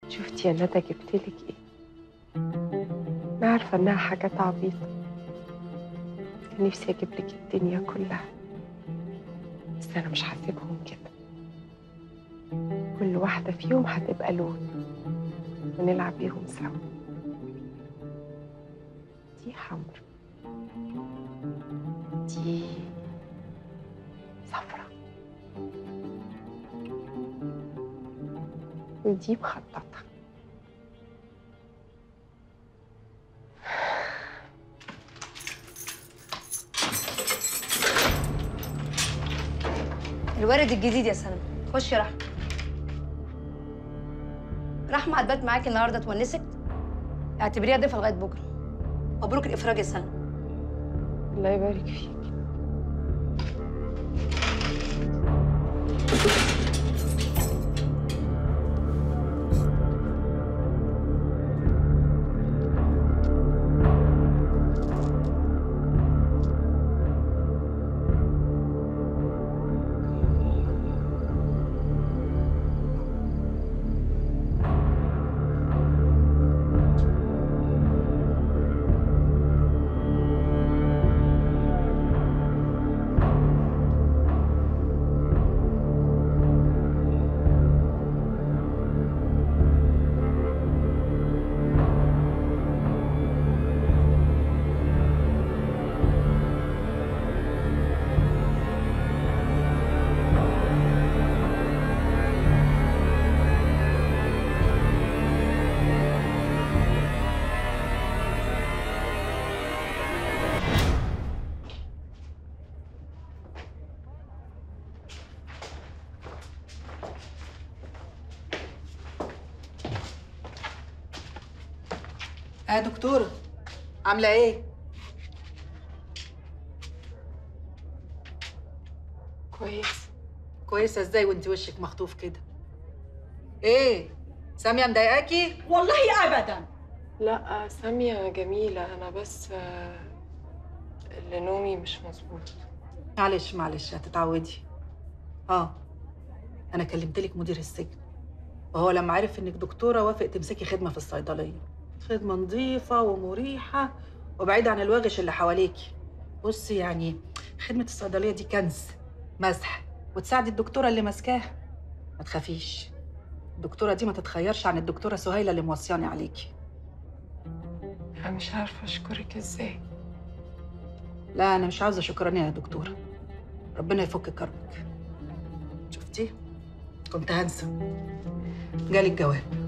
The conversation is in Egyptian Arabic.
شفتي يا ندى جبتلك ايه انا عارفه انها حاجات عبيطه كان نفسي اجيب لك الدنيا كلها بس انا مش هسيبهم كده كل واحده فيهم هتبقى لون ونلعب بيهم سوا دي حمر دي صفرة ودي مخططة الوارد الجديد يا سلمى خش يا رحمة رحمة هتبات معاكي النهارده تونسك اعتبريها ضيفة لغاية بكرة مبروك الإفراج يا سلمى الله يبارك فيك اه دكتورة عاملة ايه؟ كويس كويسة ازاي وانت وشك مخطوف كده؟ ايه؟ سامية مضايقاكي؟ والله ابدا لا سامية جميلة أنا بس آه، اللي نومي مش مظبوط معلش معلش هتتعودي اه انا كلمت لك مدير السجن وهو لما عرف انك دكتورة وافق تمسكي خدمة في الصيدلية خدمة نظيفة ومريحة وبعيدة عن الواغش اللي حواليكي بصي يعني خدمة الصيدلية دي كنز مسح وتساعدي الدكتورة اللي ماسكاها ما تخافيش الدكتورة دي ما تتخيرش عن الدكتورة سهيلة اللي موصياني عليكي أنا مش عارفة أشكرك إزاي لا انا مش عاوزة شكرانية يا دكتورة ربنا يفك كربك شفتي كنت هنسى جالي الجواب